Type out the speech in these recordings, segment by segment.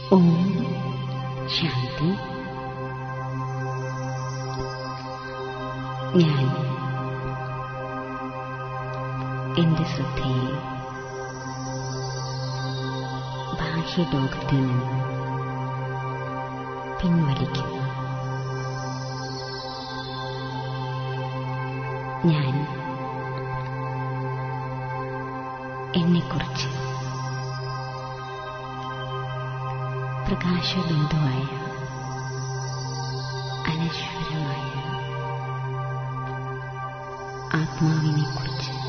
ഓം ശാന്തി ഞാൻ എന്റെ ശ്രദ്ധയെ ബാഹ്യലോകത്തിൽ നിന്ന് പിൻവലിക്കുന്നു ഞാൻ എന്നെക്കുറിച്ച് പ്രകാശബിന്ദുവായ അനശ്വരമായ ആത്മാവിനെക്കുറിച്ച്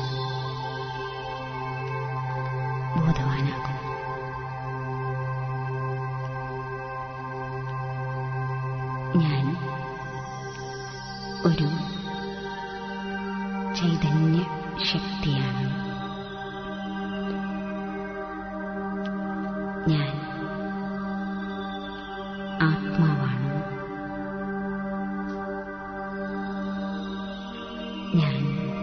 ബോധവാനാകുന്നു ഞാൻ ഒരു ചൈതന്യ ശക്തിയാണ് ഞാൻ ആത്മാവാണ് ഞാൻ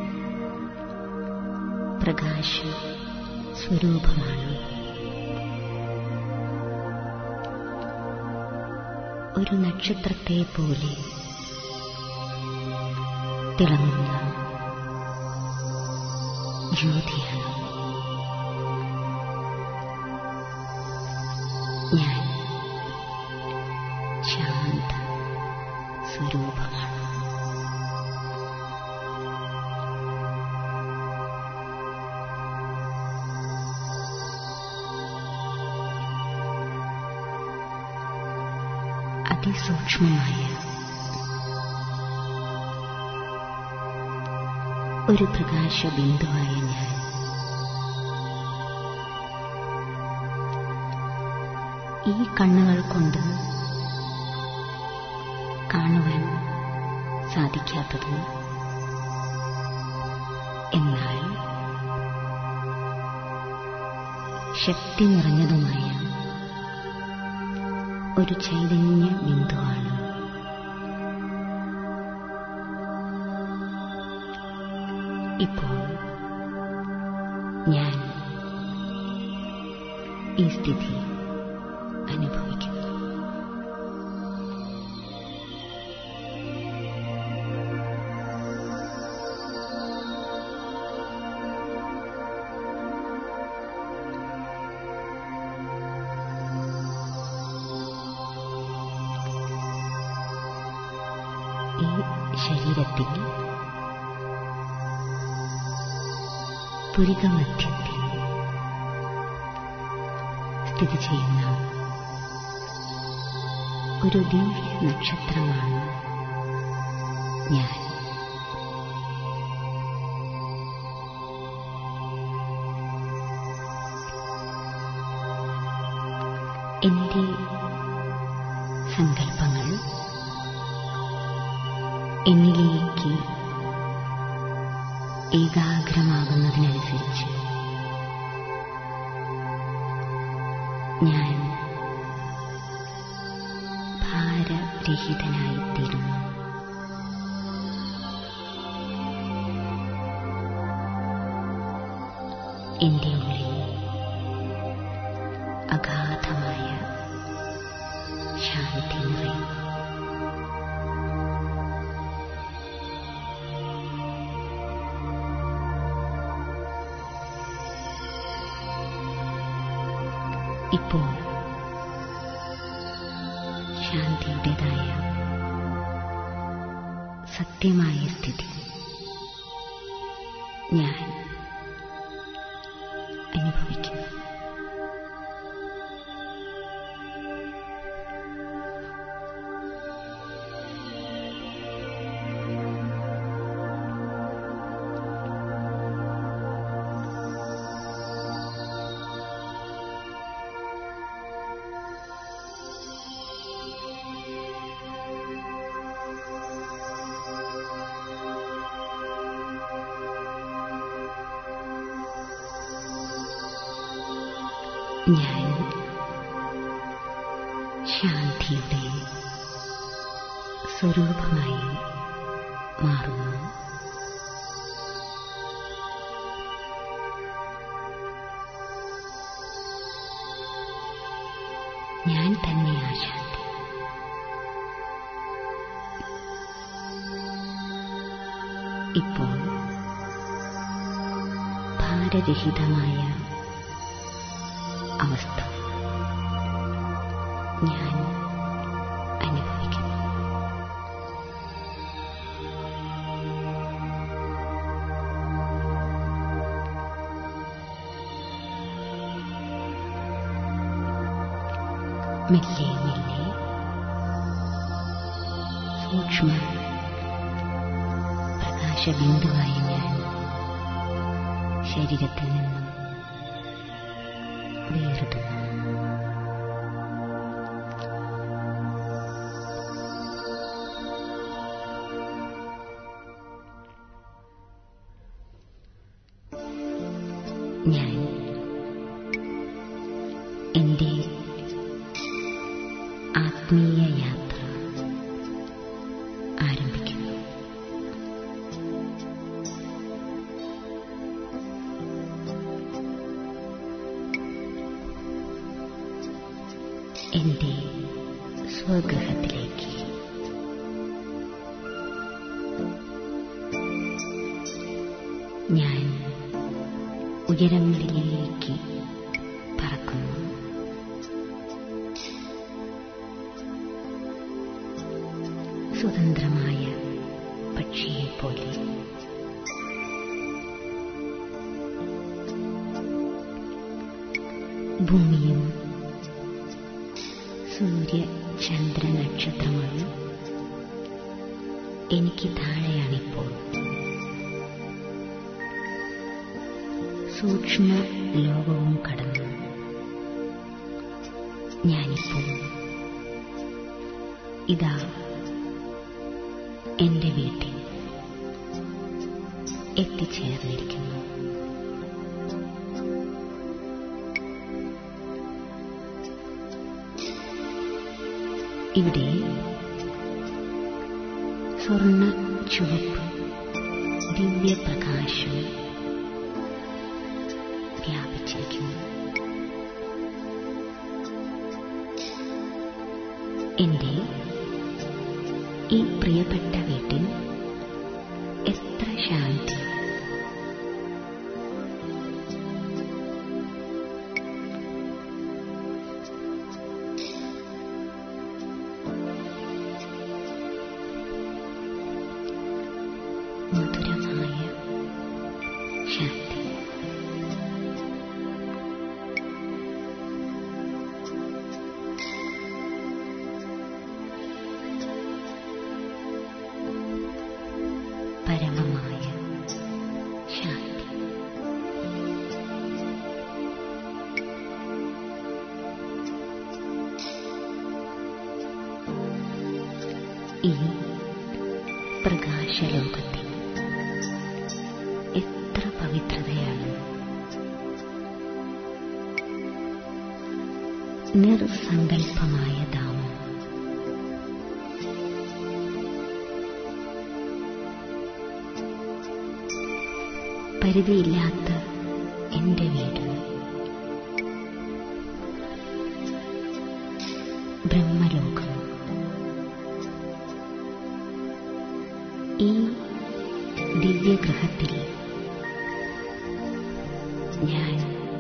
പ്രകാശ സ്വരൂപമാണ് ഒരു നക്ഷത്രത്തെ പോലെ തിളങ്ങുന്ന ജ്യോതിയാണ് ഞാൻ ശാന്ത സ്വരൂപമാണ് അതിസൂക്ഷ്മമായ ഒരു പ്രകാശബിന്ദുവായ ഞാൻ ഈ കണ്ണുകൾ കൊണ്ട് കാണുവാൻ സാധിക്കാത്തതും എന്നാൽ ശക്തി നിറഞ്ഞതുമായ ഒരു ചൈതന്യ ബിന്ദുവാണ് ഇപ്പോൾ ഞാൻ ഈ സ്ഥിതി അനുഭവിക്കുന്നു ഈ ശരീരത്തിൽ പുരികമധ്യത്തിൽ സ്ഥിതി ചെയ്യുന്ന ഒരു ദിവ്യ നക്ഷത്രമാണ് ഞാൻ എന്റെ സങ്കല്പങ്ങൾ എന്നിലേക്ക് ഏകാഗ്രമാകുന്നതിനനുസരിച്ച് ഞാൻ ഭാരരഹിതനായിത്തീരുന്നു എന്റെ ഉള്ളിൽ അഗാധമായ ശാന്തി നിറയും ഇപ്പോൾ ശാന്തിയുടേതായ സത്യമായ സ്ഥിതി ഞാൻ അനുഭവിക്കുന്നു ഞാൻ ശാന്തിയുടെ സ്വരൂപമായി മാറുന്നു ഞാൻ തന്നെ ആ ശാന്തി ഇപ്പോൾ ഭാരരഹിതമായ അവസ്ഥ ഞാൻ അനുഭവിക്കുന്നു മെല്ലെ മെല്ലെ സൂക്ഷ്മ പ്രകാശബിന്ദുവായി ഞാൻ ശരീരത്തിൽ നിന്നും വേറിടുന്നു ഞാൻ എന്റെ ആത്മീയ യാത്ര ആരംഭിക്കുന്നു എന്റെ സ്വഗൃഹത്തിലേക്ക് ഞാൻ ഉയരങ്ങളിലേക്ക് പറക്കുന്നു സ്വതന്ത്രമായ പക്ഷിയെ പോലെ ഭൂമിയും സൂര്യ ചന്ദ്ര നക്ഷത്രങ്ങളും എനിക്ക് താഴെയാണിപ്പോൾ സൂക്ഷ്മ ലോകവും കടന്നു ഞാനിപ്പോൾ ഇതാ എന്റെ വീട്ടിൽ എത്തിച്ചേർന്നിരിക്കുന്നു ഇവിടെ സ്വർണ്ണ ചുവപ്പ് ദിവ്യപ്രകാശം വ്യാപിച്ചിരിക്കുന്നു എന്റെ ഈ പ്രിയപ്പെട്ട വീട്ടിൽ എത്ര ശാന്തി മധുരമായ ശാന്തി പരമമായ ശാന്തി ഈ പ്രകാശലോകത്തിൽ എത്ര പവിത്രതയാണ് നിർസങ്കൽപ്പമായ ധാമം പരിധിയില്ലാത്ത എന്റെ വീട് ബ്രഹ്മലോകം ഈ ദിവ്യഗ്രഹത്തിൽ ഞാൻ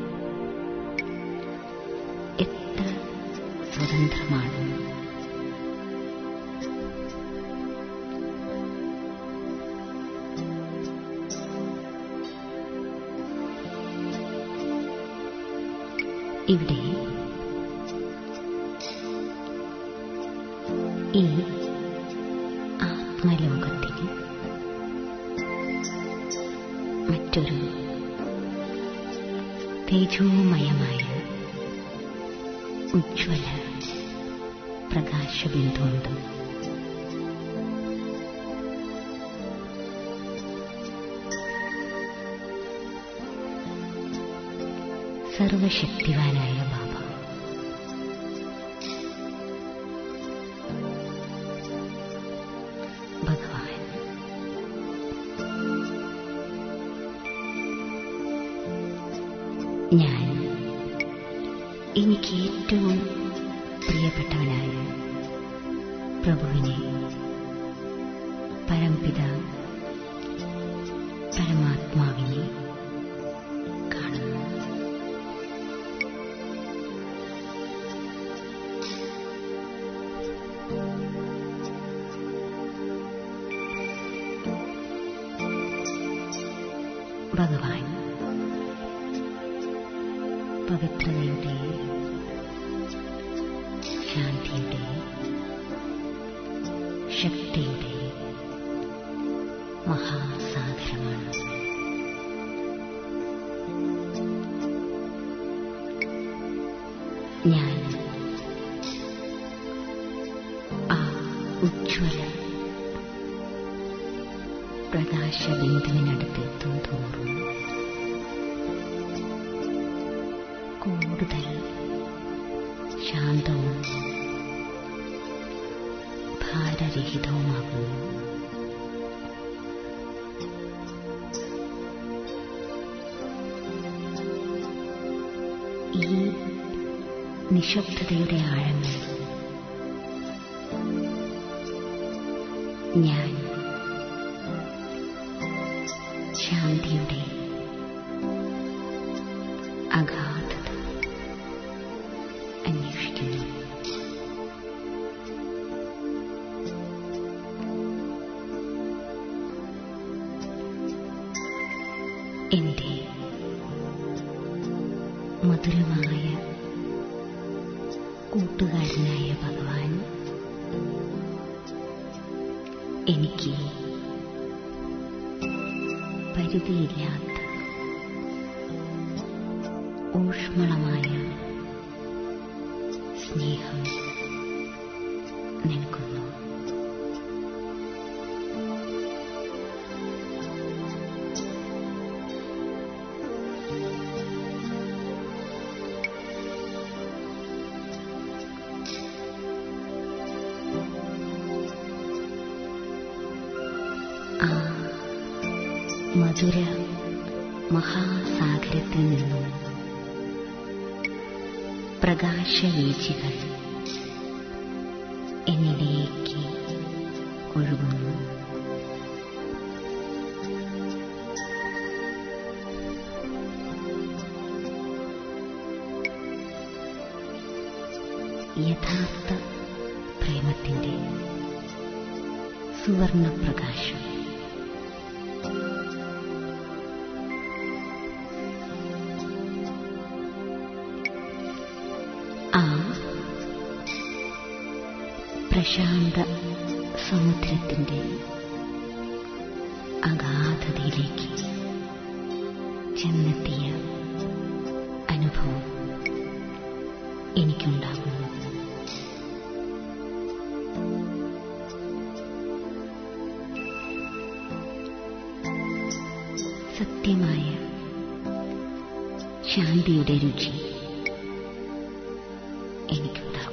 എത്ര സ്വതന്ത്രമാണ് ഇവിടെ ഈ ആത്മലോകത്തിൽ മറ്റൊരു തേജോമയമായ ഉജ്ജ്വല പ്രകാശബിന്ദുണ്ട് സർവശക്തിവാനായ ബാബ ഭഗവാൻ ഞാൻ എനിക്ക് ഏറ്റവും പ്രിയപ്പെട്ടവനായ പ്രഭുവിനെ പരംപിത പരമാത്മാവിനെ കാണുന്നു ഭഗവാൻ പവിത്രതയുടെ ശാന്തിയുടെ ശക്തിയുടെ മഹാസാഗരമാണ് ഞാൻ ആ ഉജ്ജ്വല പ്രകാശബിന്ദുവിനടുത്തെത്തും തോറും കൂടുതൽ ശാന്തവും ഭാരരഹിതവുമാകുന്നു ഈ നിശബ്ദതയുടെ ആഴങ്ങൾ ഞാൻ ശാന്തിയുടെ അഗാധത അന്വേഷിക്കുന്നു എന്റെ മധുരമായ കൂട്ടുകാരനായ ഭഗവാൻ എനിക്ക് പരിധിയില്ലാത്ത ഊഷ്മളമായ സ്നേഹം നൽകുന്നു ആ മധുര മഹാസാഗരത്തിൽ നിന്നും പ്രകാശവീചികൾ എന്നിലേക്ക് ഒഴുകുന്നു യഥാർത്ഥ പ്രേമത്തിന്റെ സുവർണ പ്രകാശം ആ പ്രശാന്ത സമുദ്രത്തിന്റെ അഗാധതയിലേക്ക് ചെന്നെത്തിയ അനുഭവം എനിക്കുണ്ടാകുന്നു സത്യമായ ശാന്തിയുടെ രുചി എനിക്കുണ്ടാകും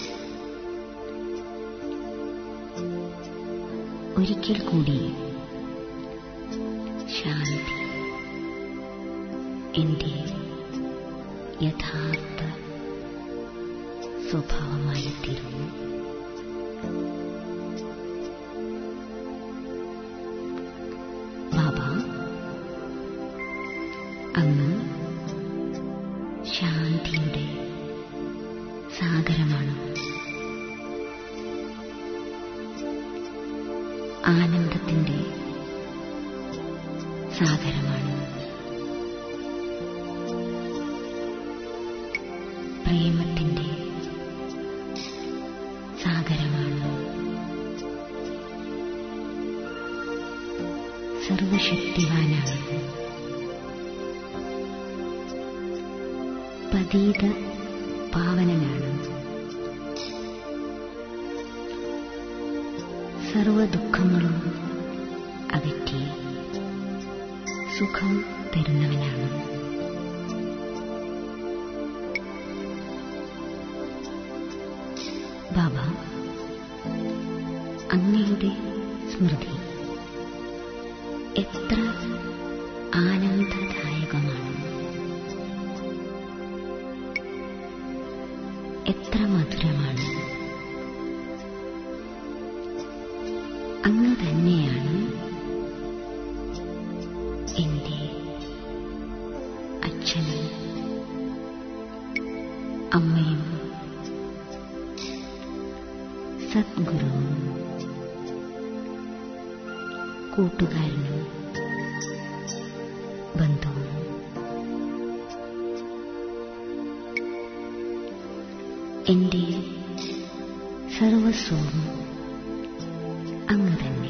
ഒരിക്കൽ കൂടി ശാന്തി എന്റെ യഥാർത്ഥ സ്വഭാവമായി തീരുന്നു ബാബ അങ്ങ് ശാന്തിയുടെ സാഗരമാണ് ആനന്ദത്തിന്റെ സാഗരമാണ് പ്രേമത്തിന്റെ സാഗരമാണ് സർവശക്തിവാനാണ് പതീത പാവനനാണ് സർവ ദുഃഖങ്ങളും അകറ്റി സുഖം തരുന്നവനാണ് ബാബ അങ്ങയുടെ സ്മൃതി എത്ര ആനന്ദദായകമാണ് എത്ര മധുരമാണ് അങ്ങ് തന്നെയാണ് എന്റെ അച്ഛനും അമ്മയും സദ്ഗുരുവും കൂട്ടുകാരനും ബന്ധുവും എന്റെ സർവസ്വവും അങ്ങ് തന്നെ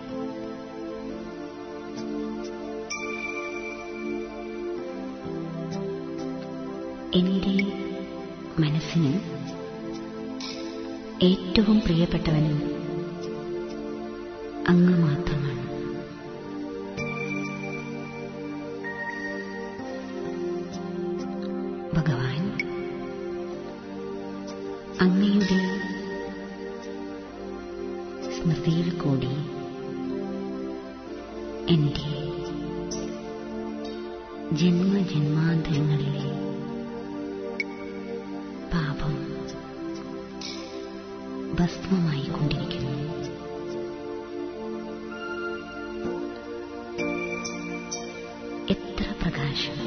എന്റെ മനസ്സിന് ഏറ്റവും പ്രിയപ്പെട്ടവനും അങ്ങ് മാത്രമാണ് ഭഗവാൻ അങ്ങയുടെ സ്മൃതിയിൽ കൂടി എന്റെ ജന്മജന്മാന്തരങ്ങളിലെ പാപം ഭസ്മമായി കൊണ്ടിരിക്കുന്നു എത്ര പ്രകാശം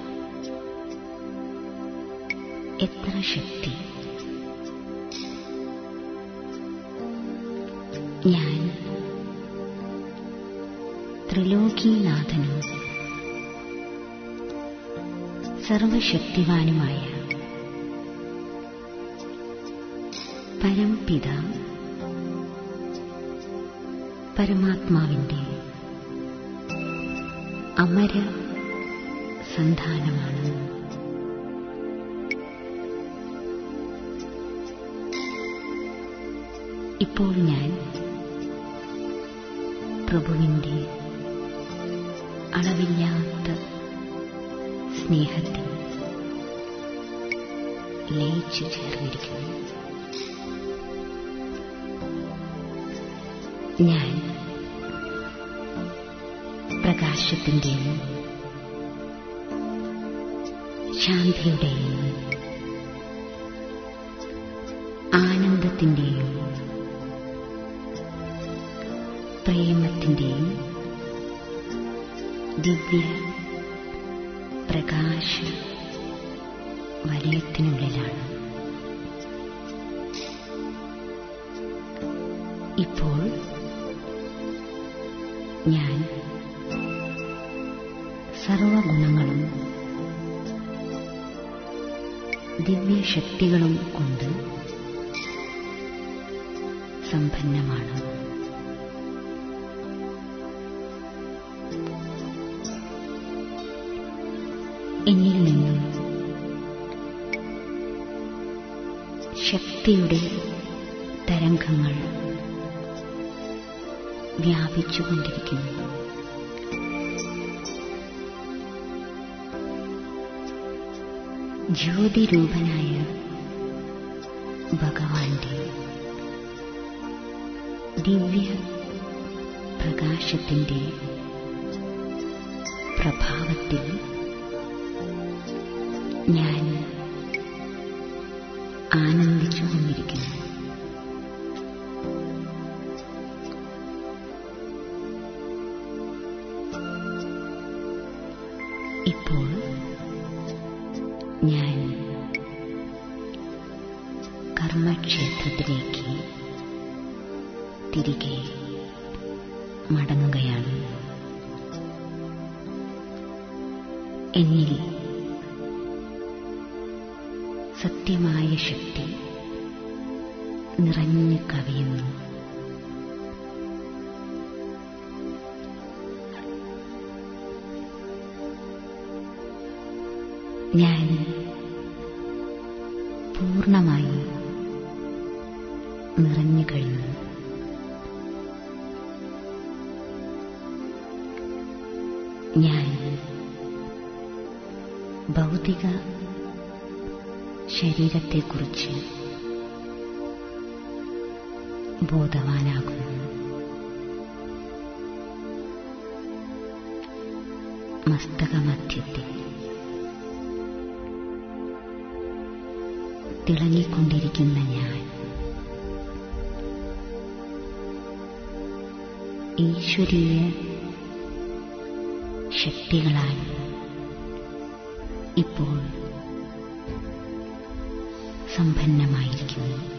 എത്ര ശക്തി ഞാൻ ത്രിലോകീനാഥനും സർവശക്തിവാനുമായ പരംപിത പരമാത്മാവിന്റെ അമര സന്താനമാണ് ഇപ്പോൾ ഞാൻ പ്രഭുവിന്റെ അളവില്ലാത്ത സ്നേഹത്തിൽ ലയിച്ചു ചേർന്നിരിക്കുന്നു ഞാൻ പ്രകാശത്തിന്റെയും ശാന്തിയുടെയും ആനന്ദത്തിന്റെയും പ്രേമത്തിന്റെയും ദിവ്യ പ്രകാശ വലയത്തിനുള്ളിലാണ് ഇപ്പോൾ ഞാൻ സർവഗുണങ്ങളും ദിവ്യശക്തികളും കൊണ്ട് സമ്പന്നമാണ് എന്നിൽ നിന്നും ശക്തിയുടെ തരംഗങ്ങൾ വ്യാപിച്ചുകൊണ്ടിരിക്കുന്നു ജ്യോതിരൂപനായ ഭഗവാന്റെ ദിവ്യ പ്രകാശത്തിന്റെ പ്രഭാവത്തിൽ ഞാൻ ആനന്ദിച്ചുകൊണ്ടിരിക്കുന്നു ഇപ്പോൾ ഞാൻ കർമ്മക്ഷേത്രത്തിലേക്ക് തിരികെ മടങ്ങുകയാണ് എന്നിൽ സത്യമായ ശക്തി നിറഞ്ഞു കവിയുന്നു ഞാൻ പൂർണ്ണമായി നിറഞ്ഞു കഴിഞ്ഞു ഞാൻ ഭൗതിക ശരീരത്തെക്കുറിച്ച് ബോധവാനാകുന്നു മസ്തകമധ്യത്തിൽ തിളങ്ങിക്കൊണ്ടിരിക്കുന്ന ഞാൻ ഈശ്വരീയ ശക്തികളാൽ ഇപ്പോൾ സമ്പന്നമായിരിക്കുന്നു